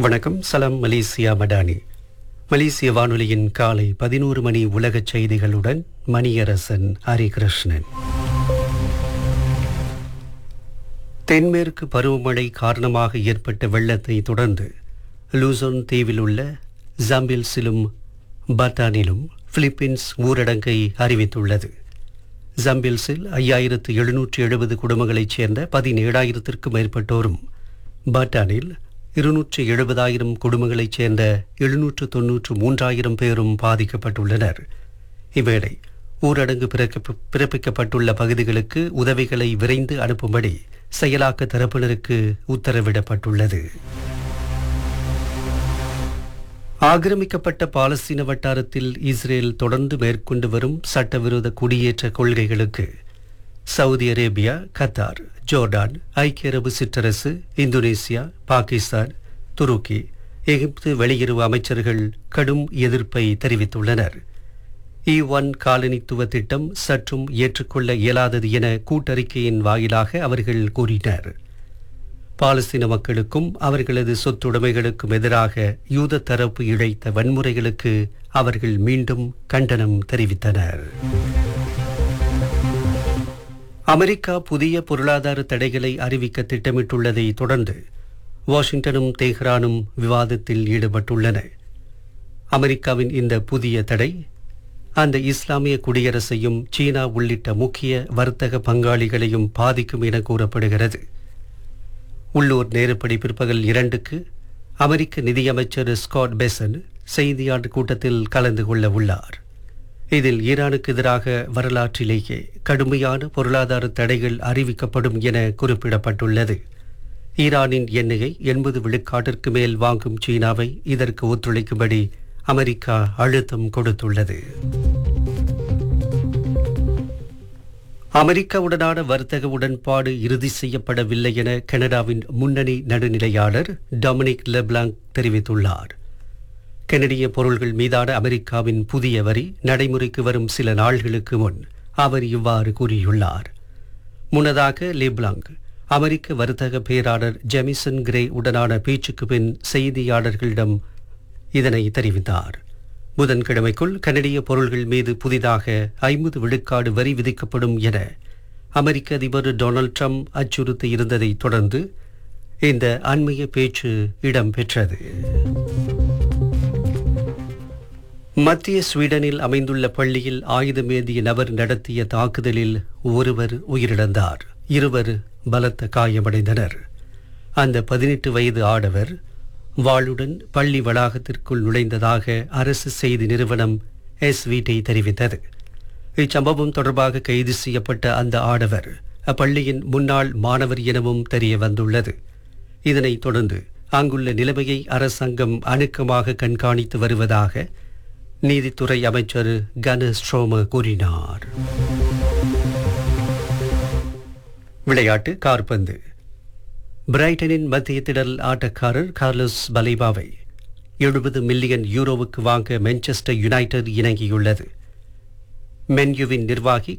வணக்கம் சலாம் மலேசியா மடானி மலேசிய வானொலியின் காலை பதினோரு மணி உலகச் செய்திகளுடன் மணியரசன் ஹரிகிருஷ்ணன் தென்மேற்கு பருவமழை காரணமாக ஏற்பட்ட வெள்ளத்தை தொடர்ந்து லூசோன் தீவில் உள்ள ஜம்பில்ஸிலும் பத்தானிலும் பிலிப்பீன்ஸ் ஊரடங்கை அறிவித்துள்ளது ஜம்பில்ஸில் ஐயாயிரத்து எழுநூற்று எழுபது குடும்பங்களைச் சேர்ந்த பதினேழாயிரத்திற்கும் மேற்பட்டோரும் பட்டானில் இருநூற்று எழுபதாயிரம் குடும்பங்களைச் சேர்ந்த எழுநூற்று தொன்னூற்று மூன்றாயிரம் பேரும் பாதிக்கப்பட்டுள்ளனர் இவ்வேளை ஊரடங்கு பிறக்க- பிறப்பிக்கப்பட்டுள்ள பகுதிகளுக்கு உதவிகளை விரைந்து அனுப்பும்படி செயலாக்க தரப்பினருக்கு உத்தரவிடப்பட்டுள்ளது ஆக்கிரமிக்கப்பட்ட பாலஸ்தீன வட்டாரத்தில் இஸ்ரேல் தொடர்ந்து மேற்கொண்டு வரும் சட்டவிரோத குடியேற்ற கொள்கைகளுக்கு சவுதி அரேபியா கத்தார் ஜோர்டான் ஐக்கிய அரபு சிற்றரசு இந்தோனேசியா பாகிஸ்தான் துருக்கி எகிப்து வெளியுறவு அமைச்சர்கள் கடும் எதிர்ப்பை தெரிவித்துள்ளனர் இ ஒன் காலனித்துவ திட்டம் சற்றும் ஏற்றுக்கொள்ள இயலாதது என கூட்டறிக்கையின் வாயிலாக அவர்கள் கூறினர் பாலஸ்தீன மக்களுக்கும் அவர்களது சொத்துடைமைகளுக்கும் எதிராக யூத தரப்பு இழைத்த வன்முறைகளுக்கு அவர்கள் மீண்டும் கண்டனம் தெரிவித்தனர் அமெரிக்கா புதிய பொருளாதார தடைகளை அறிவிக்க திட்டமிட்டுள்ளதை தொடர்ந்து வாஷிங்டனும் தெஹ்ரானும் விவாதத்தில் ஈடுபட்டுள்ளன அமெரிக்காவின் இந்த புதிய தடை அந்த இஸ்லாமிய குடியரசையும் சீனா உள்ளிட்ட முக்கிய வர்த்தக பங்காளிகளையும் பாதிக்கும் என கூறப்படுகிறது உள்ளூர் நேரப்படி பிற்பகல் இரண்டுக்கு அமெரிக்க நிதியமைச்சர் ஸ்காட் பெசன் செய்தியாளர் கூட்டத்தில் கலந்து கொள்ள உள்ளார் இதில் ஈரானுக்கு எதிராக வரலாற்றிலேயே கடுமையான பொருளாதார தடைகள் அறிவிக்கப்படும் என குறிப்பிடப்பட்டுள்ளது ஈரானின் எண்ணெயை எண்பது விழுக்காட்டிற்கு மேல் வாங்கும் சீனாவை இதற்கு ஒத்துழைக்கும்படி அமெரிக்கா அழுத்தம் கொடுத்துள்ளது அமெரிக்காவுடனான வர்த்தக உடன்பாடு இறுதி செய்யப்படவில்லை என கனடாவின் முன்னணி நடுநிலையாளர் டொமினிக் லெப்லாங் தெரிவித்துள்ளார் கனடிய பொருள்கள் மீதான அமெரிக்காவின் புதிய வரி நடைமுறைக்கு வரும் சில நாள்களுக்கு முன் அவர் இவ்வாறு கூறியுள்ளார் முன்னதாக லெப்லாங் அமெரிக்க வர்த்தக பேராளர் ஜெமிசன் கிரே உடனான பேச்சுக்கு பின் செய்தியாளர்களிடம் இதனை தெரிவித்தார் புதன்கிழமைக்குள் கனடிய பொருள்கள் மீது புதிதாக ஐம்பது விழுக்காடு வரி விதிக்கப்படும் என அமெரிக்க அதிபர் டொனால்ட் ட்ரம்ப் அச்சுறுத்தி இருந்ததை தொடர்ந்து இந்த அண்மைய பேச்சு இடம்பெற்றது மத்திய ஸ்வீடனில் அமைந்துள்ள பள்ளியில் ஆயுதமேந்திய நபர் நடத்திய தாக்குதலில் ஒருவர் உயிரிழந்தார் இருவர் பலத்த காயமடைந்தனர் அந்த பதினெட்டு வயது ஆடவர் வாளுடன் பள்ளி வளாகத்திற்குள் நுழைந்ததாக அரசு செய்தி நிறுவனம் எஸ்விடி தெரிவித்தது இச்சம்பவம் தொடர்பாக கைது செய்யப்பட்ட அந்த ஆடவர் அப்பள்ளியின் முன்னாள் மாணவர் எனவும் தெரிய வந்துள்ளது இதனைத் தொடர்ந்து அங்குள்ள நிலைமையை அரசாங்கம் அணுக்கமாக கண்காணித்து வருவதாக நீதித்துறை அமைச்சர் கன ஸ்ட்ரோம கூறினார் விளையாட்டு கார்பந்து பிரைட்டனின் மத்திய திடல் ஆட்டக்காரர் கார்லோஸ் பலேபாவை எழுபது மில்லியன் யூரோவுக்கு வாங்க மான்செஸ்டர் யுனைடெட் இணங்கியுள்ளது மென்யூவின் நிர்வாகி